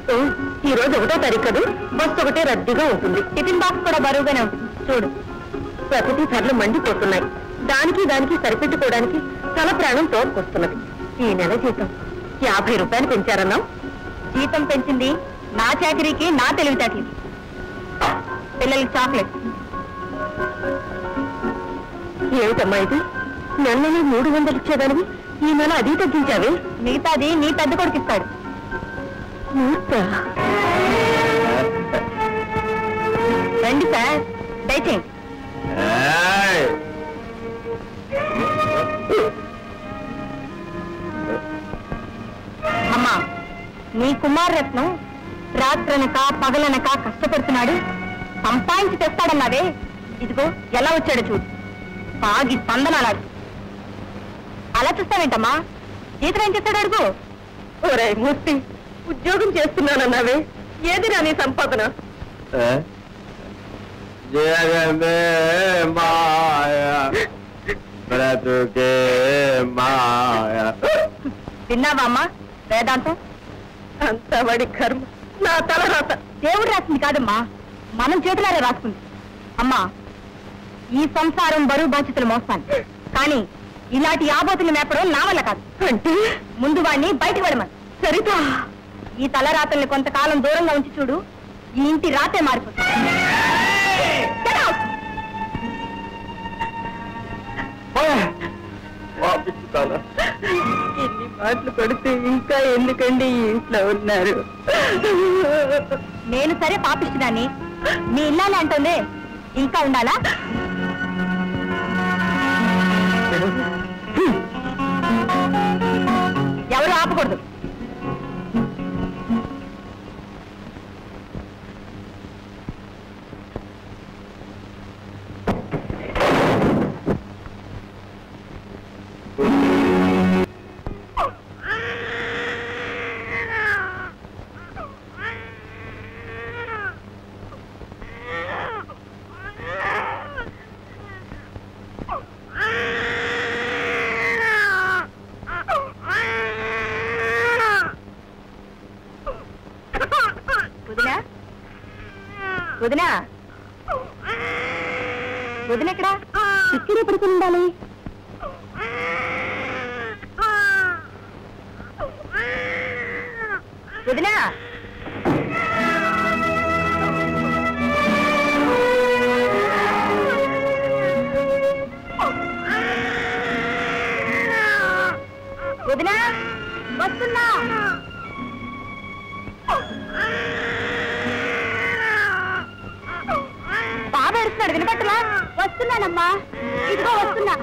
ఓ, ఈ రోజు ఒకటో తారీఖు కదూ బస్సు ఒకటే రద్దీగా ఉంటుంది టిఫిన్ బాక్స్ కూడా బరువుగానే ఉంటుంది చూడు ప్రకృతి ధరలు మండిపోతున్నాయి దానికి దానికి సరిపెట్టుకోవడానికి తల ప్రాణం తోపుకొస్తున్నది ఈ నెల జీతం యాభై రూపాయలు పెంచారన్నావు జీతం పెంచింది నా చాకరీకి నా తెలివితేటలకి పిల్లలకి చాక్లెట్ ఏమిటమ్మా ఇది నెలలో మూడు వందలు ఇచ్చేదానివి ఈ నెల అది తగ్గించావే మిగతాది నీ పెద్ద కొడుకు ఇస్తాడు రండి సార్ దయచేయండి అమ్మా నీ కుమారరత్నం రాత్రనక పగలనక కష్టపడుతున్నాడు సంపాదించి తెస్తాడన్నావే ఇదిగో ఎలా వచ్చాడో చూడు బాగి స్పందనాడు అలా చూస్తావేంటమ్మా జీతం ఏం చేస్తాడు అడుగు ఒరే మూర్తి ఉద్యోగం చేస్తున్నానన్నావే ఏది రా నీ సంపాదన జగమే మాయ బ్రతుకే మాయ విన్నావా అమ్మా వేదాంతం అంత వాడి కర్మ నా తల రాత దేవుడు రాసింది కాదమ్మా మనం చేతులారే రాసుకుంది అమ్మా ఈ సంసారం బరువు బాధ్యతలు మోస్తాను కానీ ఇలాంటి ఆబోతులు మేపడం నా వల్ల కాదు అంటే ముందు వాడిని బయటకు వెళ్ళమని సరితా ఈ తలరాతల్ని కొంతకాలం దూరంగా ఉంచి చూడు ఈ ఇంటి రాతే మారిపోతుంది Get out! పాపిస్తాను ఎన్ని మాటలు కొడితే ఇంకా ఎందుకండి ఈ ఇంట్లో ఉన్నారు నేను సరే పాపిస్తున్నాని మీ ఇల్లాలి అంటుంది ఇంకా ఉండాలా ఎవరు ఆపకూడదు వదినా వదినా వదిన ఎక్కడ ఇక్కడే పడుకుని ఉండాలి వదినా వదినా వస్తున్నా బాబు ఏడుస్తున్నాడు వినపట్టలా వస్తున్నానమ్మా ఇదిగో వస్తున్నా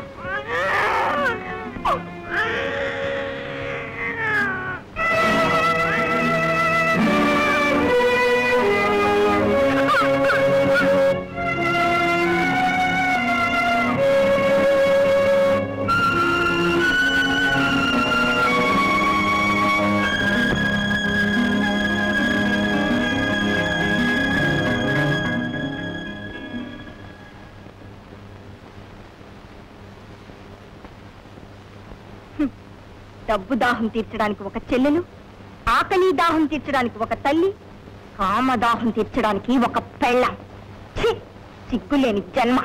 డబ్బు దాహం తీర్చడానికి ఒక చెల్లెలు ఆకలి దాహం తీర్చడానికి ఒక తల్లి కామ దాహం తీర్చడానికి ఒక పెళ్ళ ఛీ! సిగ్గులేని జన్మ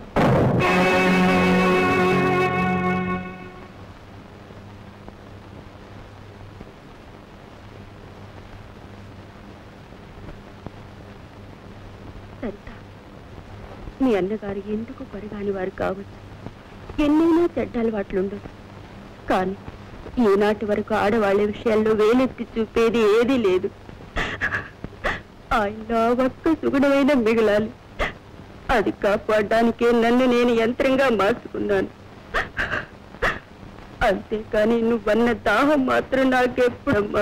సరిత మీ అన్నగారు ఎందుకు పరగాని వారు కావచ్చు ఎన్నైనా చెడ్డ అలవాట్లుండొచ్చు కానీ ఈనాటి వరకు ఆడవాళ్ళ విషయాల్లో వేలెత్తి చూపేది ఏదీ లేదు ఆయన ఒక్క సుగుణమైన మిగలాలి అది కాపాడడానికే నన్ను నేను యంత్రంగా మార్చుకున్నాను అంతేకాని నువ్వన్న దాహం మాత్రం నాకెప్పుడమ్మా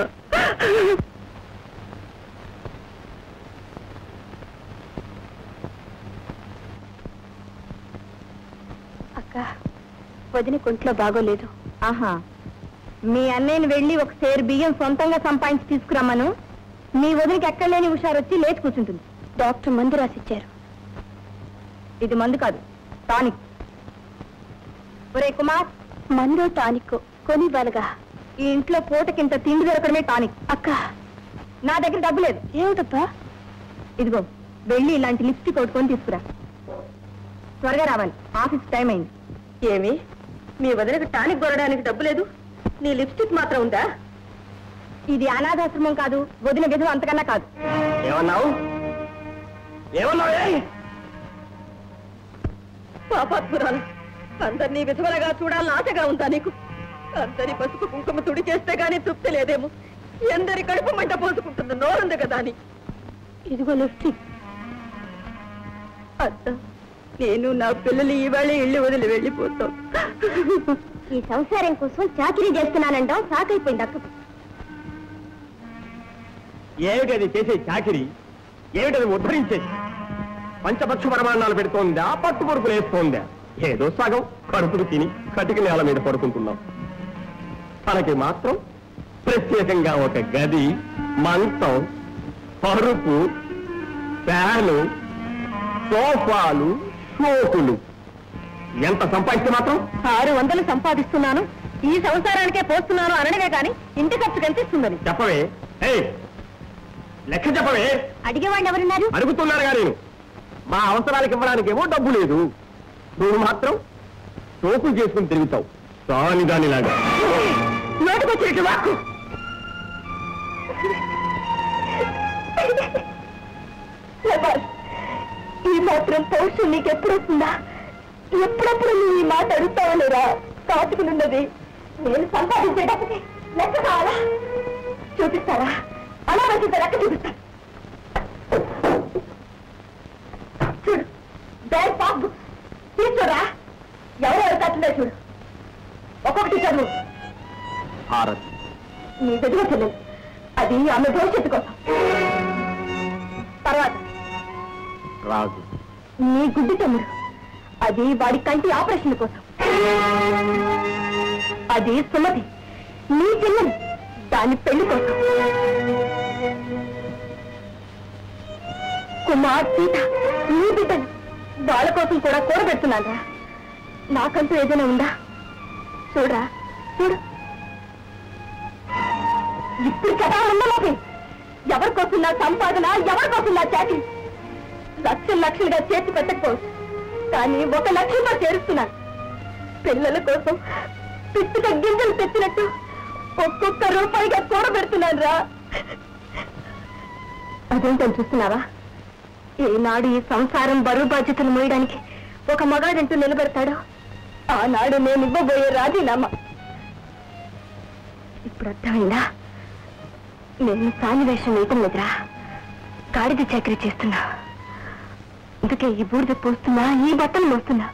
అక్క వదిన కొంట్లో బాగోలేదు ఆహా మీ అన్నయ్యని వెళ్ళి ఒక సేరు బియ్యం సొంతంగా సంపాదించి తీసుకురమ్మను మీ వదినకి ఎక్కడ లేని హుషారు వచ్చి లేచి కూర్చుంటుంది డాక్టర్ మందు రాసిచ్చారు ఇది మందు కాదు టానిక్ ఒరే కుమార్ మందో టానిక్ కొని బలగా ఈ ఇంట్లో పూటకింత తిండి దొరకడమే టానిక్ అక్క నా దగ్గర డబ్బు లేదు ఏమిటప్పా ఇదిగో వెళ్ళి ఇలాంటి లిప్స్టిక్ కొట్టుకొని తీసుకురా త్వరగా రావాలి ఆఫీస్ టైం అయింది ఏమి మీ వదినకు టానిక్ కొనడానికి డబ్బు లేదు నీ లిప్స్టిక్ మాత్రం ఉందా ఇది అనాథాశ్రమం కాదు వదిన విధం అంతకన్నా కాదు ఏమన్నావు ఏమన్నావు పాపాత్మురాలు అందరినీ విధవలుగా చూడాలని ఆశగా ఉందా నీకు అందరి పసుపు కుంకుమ తుడి చేస్తే గానీ తృప్తి లేదేమో ఎందరి కడుపు మంట పోసుకుంటుంది నోరుంది కదా అని ఇదిగో లిప్స్టిక్ అత్త నేను నా పిల్లలు ఈవేళ ఇల్లు వదిలి వెళ్ళిపోతాం ఈ సంసారం కోసం చాకరీ చేస్తున్నానంటాం సాకైపోయింది అక్కకు ఏమిటది చేసే చాకిరి ఏమిటది ఉద్ధరించేది పంచపక్ష ప్రమాణాలు పెడుతోందా పట్టు పొరుపులు వేస్తోందా ఏదో సగం కడుపులు తిని కటిక నేల మీద పడుకుంటున్నాం మనకి మాత్రం ప్రత్యేకంగా ఒక గది మంచం పరుపు ఫ్యాను సోఫాలు షోకులు ఎంత సంపాదిస్తే మాత్రం ఆరు వందలు సంపాదిస్తున్నాను ఈ సంసారానికే పోస్తున్నాను అనడమే కానీ ఇంటి ఖర్చు కనిపిస్తుందని చెప్పవే ఏయ్ లెక్క చెప్పవే అడిగేవాళ్ళు ఎవరున్నారు అడుగుతున్నారుగా నేను మా అవసరాలకు ఇవ్వడానికేమో డబ్బు లేదు నువ్వు మాత్రం సోకులు చేసుకుని తిరుగుతావు దాని దానిలాగా నోటుకొచ్చినట్టు వాక్కు శభాష్. ఈ మాత్రం పౌరుషం నీకు ఎప్పుడు వస్తుందా ఎప్పుడప్పుడు నువ్వు ఈ మాట అడుగుతావలేరా కాచుకునున్నది నేను సంపాదించేటప్పటికి లెక్క కావాలా చూపిస్తారా అలా వచ్చింది లెక్క చూపిస్తా చూడు బ్యాంక్ పాస్బుక్ తీసుకురా ఎవరెవరు కట్టిందో చూడు ఒక్కొక్కటి చదువు భారత్ నీ దగ్గర చెల్లెలు అది ఆమె భవిష్యత్తు కోసం తర్వాత రాజు నీ గుడ్డి తమ్ముడు అది వాడి కంటి ఆపరేషన్ కోసం అది సుమతి నీ చెల్లెలు దాని పెళ్లి కోసం కుమార్ సీత నీ బిడ్డలు వాళ్ళ కోసం కూడా కూడబెడుతున్నారా నాకంటూ ఏదైనా ఉందా చూడరా చూడు ఇప్పుడు కదా ఉన్నలోకి ఎవరి కోసం నా సంపాదన ఎవరి కోసం నా చాకరీ లక్షలు లక్షలుగా చేసి పెట్టకపోవచ్చు కానీ ఒక లక్ష్యంలో చేరుస్తున్నాను పిల్లల కోసం పిట్టుక గింజలు తెచ్చినట్టు ఒక్కొక్క రూపాయిగా కూడబెడుతున్నాను రా అదేంటని చూస్తున్నావా ఈనాడు ఈ సంసారం బరువు బాధ్యతలు మోయడానికి ఒక మగాడంటూ నిలబెడతాడో ఆనాడు నేను ఇవ్వబోయే రాజీనామా ఇప్పుడు అర్థమైందా నేను సాని వేషం వేయటం లేదురా గాడిద చాకరీ చేస్తున్నా అందుకే ఈ బూడిద పోస్తున్నా ఈ బట్టలు మోస్తున్నా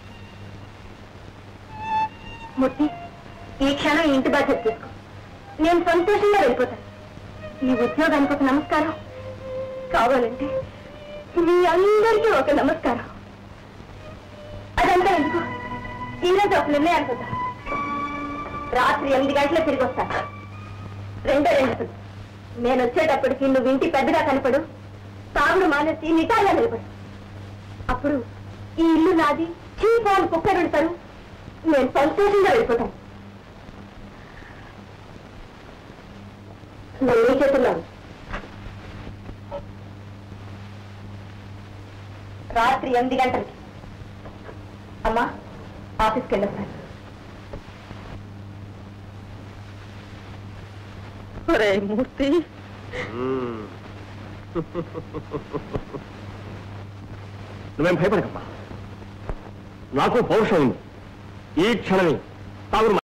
మూర్తి ఈ క్షణం ఈ ఇంటి బాధ్యత తీసుకో నేను సంతోషంగా వెళ్ళిపోతాను ఈ ఉద్యోగానికి ఒక నమస్కారం కావాలంటే మీ అందరికీ ఒక నమస్కారం అదంతా ఎందుకు ఈరోజు ఒక నిర్ణయానికి వద్దాం రాత్రి ఎనిమిది గంటలకు తిరిగి వస్తాను రెండే రెండు నేను వచ్చేటప్పటికి నువ్వు ఇంటి పెద్దగా కనపడు తాగుడు మానేసి నిటాగా నిలబడు అప్పుడు ఈ ఇల్లు నాది చీపాలు కుక్కరు పెడతారు నేను సంతోషంగా వెళ్ళిపోతాను నేను నీ చేతుల్లో ఉంది. రాత్రి ఎనిమిది గంటలకి అమ్మా ఆఫీస్కి వెళ్ళొస్తాను ఒరే మూర్తి నువ్వేం భయపడకమ్మా నాకు పౌరుషం ఉంది ఈ క్షణమే తాగుడు